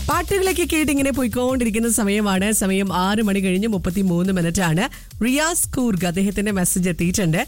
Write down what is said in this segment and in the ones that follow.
പാട്ടുകളൊക്കെ കേട്ട് ഇങ്ങനെ പോയിക്കൊണ്ടിരിക്കുന്ന സമയമാണ് സമയം ആറ് മണി കഴിഞ്ഞ് മുപ്പത്തി മൂന്ന് മിനിറ്റ് ആണ് റിയാസ് കൂർഗ് അദ്ദേഹത്തിന്റെ മെസ്സേജ് എത്തിയിട്ടുണ്ട്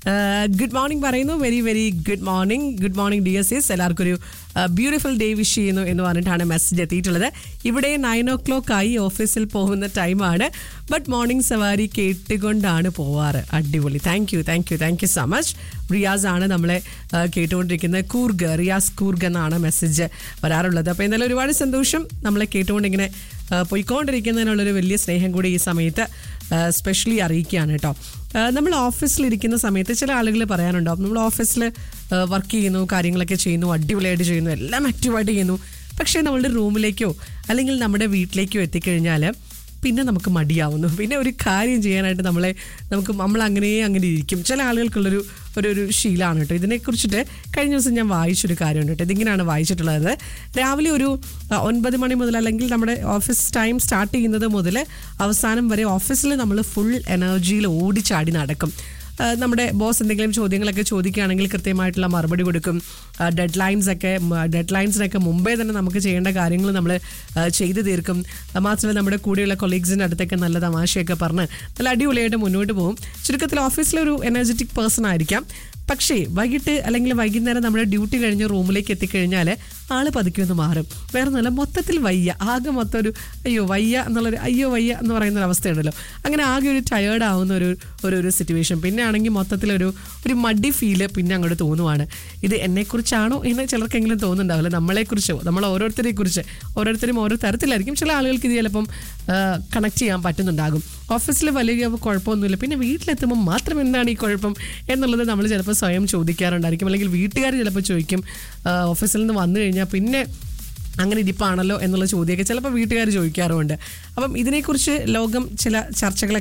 ഗുഡ് മോർണിംഗ് പറയുന്നു very very good morning good morning D S S എല്ലാവർക്കും ഒരു ബ്യൂട്ടിഫുൾ ഡേ വിഷ് ചെയ്യുന്നു എന്ന് പറഞ്ഞിട്ടാണ് മെസ്സേജ് എത്തിയിട്ടുള്ളത് ഇവിടെ നയൻ ഓ ക്ലോക്ക് ആയി ഓഫീസിൽ പോകുന്ന ടൈമാണ് ബട്ട് മോർണിംഗ് സവാരി കേട്ടുകൊണ്ടാണ് പോവാറ് അടിപൊളി thank you thank you thank you so much Riyas ആണ് നമ്മളെ ആ, കേട്ടുകൊണ്ടിരിക്കുന്നത് കൂർഗ് റിയാസ് കൂർഗ് എന്നാണ് മെസ്സേജ് വരാറുള്ളത് അപ്പോൾ എന്തായാലും ഒരുപാട് സന്തോഷം നമ്മളെ കേട്ടുകൊണ്ടിങ്ങനെ ആ, പോയിക്കൊണ്ടിരിക്കുന്നതിനുള്ളൊരു വലിയ സ്നേഹം കൂടി ഈ സമയത്ത് സ്പെഷ്യലി അറിയിക്കുകയാണ് കേട്ടോ ആ, നമ്മൾ ഓഫീസിലിരിക്കുന്ന സമയത്ത് ചില ആളുകൾ പറയാനുണ്ടാവും നമ്മൾ ഓഫീസിൽ വർക്ക് ചെയ്യുന്നു കാര്യങ്ങളൊക്കെ ചെയ്യുന്നു അടിപൊളിയായിട്ട് ചെയ്യുന്നു എല്ലാം ആക്റ്റീവായിട്ട് ചെയ്യുന്നു പക്ഷേ നമ്മളുടെ റൂമിലേക്കോ അല്ലെങ്കിൽ നമ്മുടെ വീട്ടിലേക്കോ എത്തിക്കഴിഞ്ഞാൽ പിന്നെ നമുക്ക് മടിയാവുന്നു പിന്നെ ഒരു കാര്യം ചെയ്യാനായിട്ട് നമ്മളെ നമുക്ക് നമ്മൾ അങ്ങനെ അങ്ങനെ ഇരിക്കും ചില ആളുകൾക്കുള്ളൊരു ഒരു ഒരു ശീലമാണ് കേട്ടോ ഇതിനെക്കുറിച്ചിട്ട് കഴിഞ്ഞ ദിവസം ഞാൻ വായിച്ചൊരു കാര്യമുണ്ട് കേട്ടോ ഇതിങ്ങനെയാണ് വായിച്ചിട്ടുള്ളത് രാവിലെ ഒരു ആ, ഒൻപത് മണി മുതൽ അല്ലെങ്കിൽ നമ്മുടെ ഓഫീസ് ടൈം സ്റ്റാർട്ട് ചെയ്യുന്നത് മുതൽ അവസാനം വരെ ഓഫീസിൽ നമ്മൾ ഫുൾ എനർജിയിൽ ഓടിച്ചാടി നടക്കും ആ, നമ്മുടെ ബോസ് എന്തെങ്കിലും ചോദ്യങ്ങളൊക്കെ ചോദിക്കുകയാണെങ്കിൽ കൃത്യമായിട്ടുള്ള മറുപടി കൊടുക്കും ഡെഡ് ലൈൻസ് ഒക്കെ ഡെഡ് ലൈൻസിനൊക്കെ മുമ്പേ തന്നെ നമുക്ക് ചെയ്യേണ്ട കാര്യങ്ങൾ നമ്മൾ ചെയ്തു തീർക്കും ആ, മാത്രമല്ല നമ്മുടെ കൂടെയുള്ള കൊളീഗ്സിൻ്റെ അടുത്തൊക്കെ നല്ല തമാശയൊക്കെ പറഞ്ഞ് നല്ല അടിപൊളിയായിട്ട് മുന്നോട്ട് പോകും ചുരുക്കത്തിൽ ഓഫീസിലൊരു എനർജറ്റിക് പേഴ്സൺ ആയിരിക്കാം പക്ഷേ വൈകിട്ട് അല്ലെങ്കിൽ വൈകുന്നേരം നമ്മുടെ ഡ്യൂട്ടി കഴിഞ്ഞ് റൂമിലേക്ക് എത്തിക്കഴിഞ്ഞാൽ ആള് പതുക്കെ ഒന്ന് മാറും വേറെ ഒന്നുമല്ല മൊത്തത്തിൽ വയ്യ ആകെ മൊത്തം ഒരു അയ്യോ വയ്യ എന്നുള്ളൊരു അയ്യോ വയ്യ എന്ന് പറയുന്ന ഒരു അവസ്ഥയുണ്ടല്ലോ അങ്ങനെ ആകെ ഒരു ടയേർഡ് ആവുന്ന ഒരു ഒരു ഒരു സിറ്റുവേഷൻ പിന്നെ ആണെങ്കിൽ മൊത്തത്തിലൊരു ഒരു മടി ഫീല് പിന്നെ അങ്ങോട്ട് തോന്നുവാണ് ഇത് എന്നെക്കുറിച്ചാണോ എന്ന് ചിലർക്കെങ്കിലും തോന്നുന്നുണ്ടാവില്ല നമ്മളെക്കുറിച്ചോ നമ്മൾ ഓരോരുത്തരെ കുറിച്ച് ഓരോരുത്തരും ഓരോ തരത്തിലായിരിക്കും ചില ആളുകൾക്ക് ഇത് ചിലപ്പം കണക്ട് ചെയ്യാൻ പറ്റുന്നുണ്ടാകും ഓഫീസിൽ വലിയ കുഴപ്പമൊന്നുമില്ല പിന്നെ വീട്ടിലെത്തുമ്പോൾ മാത്രം എന്താണ് ഈ കുഴപ്പം എന്നുള്ളത് നമ്മൾ ചിലപ്പോൾ സ്വയം ചോദിക്കാറുണ്ടായിരിക്കും അല്ലെങ്കിൽ വീട്ടുകാർ ചിലപ്പോൾ ചോദിക്കും ആ, ഓഫീസിൽ നിന്ന് വന്നു കഴിഞ്ഞാൽ പിന്നെ അങ്ങനെ ഇരിപ്പാണല്ലോ എന്നുള്ള ചോദ്യമൊക്കെ ചിലപ്പോൾ വീട്ടുകാർ ചോദിക്കാറുമുണ്ട് അപ്പം ഇതിനെക്കുറിച്ച് ലോകം ചില ചർച്ചകളൊക്കെ